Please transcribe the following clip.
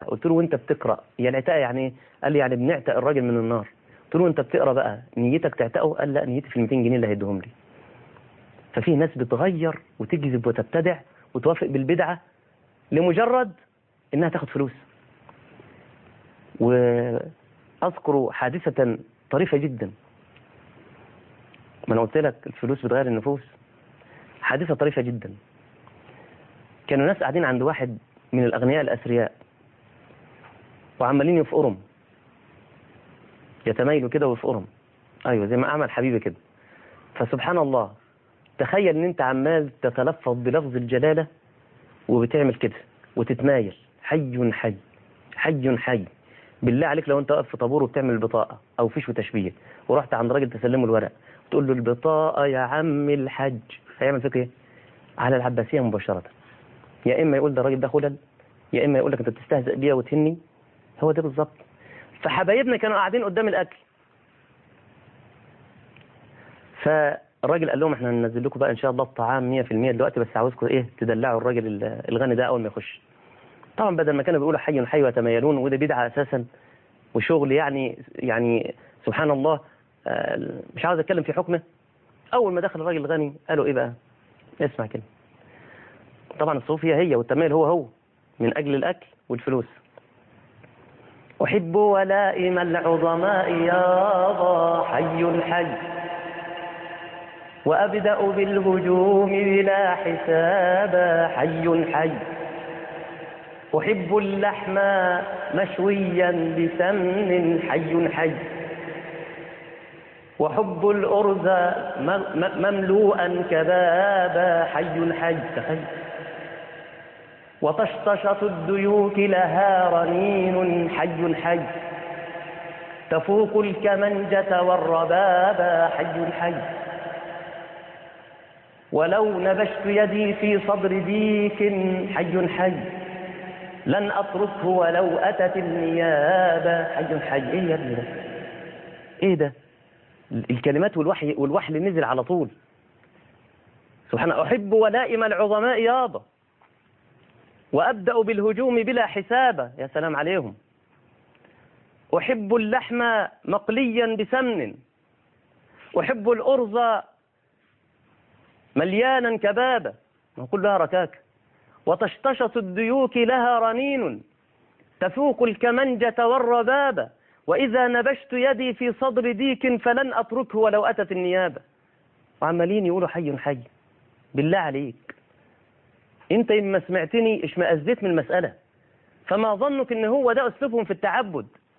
قلت له وانت بتقرا هي العتاقه يعني ايه قال لي يعني بنعتق الراجل من النار قلت له وانت بتقرا بقى نيتك تعتقه قال لا نيتي في ال 200 جنيه اللي هيديهم لي ففي ناس بتغير وتكذب وتبتدع وتوافق بالبدعه لمجرد انها تاخد فلوس واذكر حادثه طريفه جدا ما انا قلت لك الفلوس بتغير النفوس حادثه طريفه جدا كانوا ناس قاعدين عند واحد من الاغنياء الاثرياء وعمالين يفقرهم يتمايلوا كده ويفقرهم ايوه زي ما اعمل حبيبي كده فسبحان الله تخيل ان انت عمال تتلفظ بلفظ الجلاله وبتعمل كده وتتمايل حي حي حي حي بالله عليك لو انت واقف في طابور وبتعمل البطاقه او فيش وتشبيه ورحت عند راجل تسلمه الورق تقول له البطاقه يا عم الحج هيعمل فيك ايه؟ على العباسيه مباشره يا اما يقول ده الراجل ده خلل يا اما يقول لك انت بتستهزئ بيا وتهني هو ده بالظبط فحبايبنا كانوا قاعدين قدام الاكل فالراجل قال لهم احنا هننزل لكم بقى ان شاء الله الطعام 100% دلوقتي بس عاوزكم ايه تدلعوا الراجل ال- الغني ده اول ما يخش طبعا بدل ما كانوا بيقولوا حي حي ويتمايلون وده بدعه اساسا وشغل يعني يعني سبحان الله آه، مش عاوز اتكلم في حكمه اول ما دخل الراجل الغني قالوا ايه بقى اسمع كده طبعا الصوفية هي والتمايل هو هو من أجل الأكل والفلوس أحب ولائم العظماء يابا حي حي وأبدأ بالهجوم بلا حساب حي حي أحب اللحم مشويا بسمن حي حي وحب الأرز م- م- مملوءا كبابا حي حي تخيل وطشطشة الديوك لها رنين حي حي تفوق الكمنجة والربابا حي حي ولو نبشت يدي في صدر ديك حي حي لن أتركه ولو أتت النيابة حي حي إيه يا ابني ده إيه ده الكلمات والوحي والوحي اللي نزل على طول سبحان الله أحب ولائم العظماء يابا وأبدأ بالهجوم بلا حساب يا سلام عليهم أحب اللحم مقليا بسمن أحب الأرز مليانا كبابا ما كلها ركاك وطشطشة الديوك لها رنين تفوق الكمنجة والربابة وإذا نبشت يدي في صدر ديك فلن أتركه ولو أتت النيابة وعمالين يقولوا حي حي بالله عليك انت اما سمعتني اشمأزيت من المسألة فما ظنك ان هو ده اسلوبهم في التعبد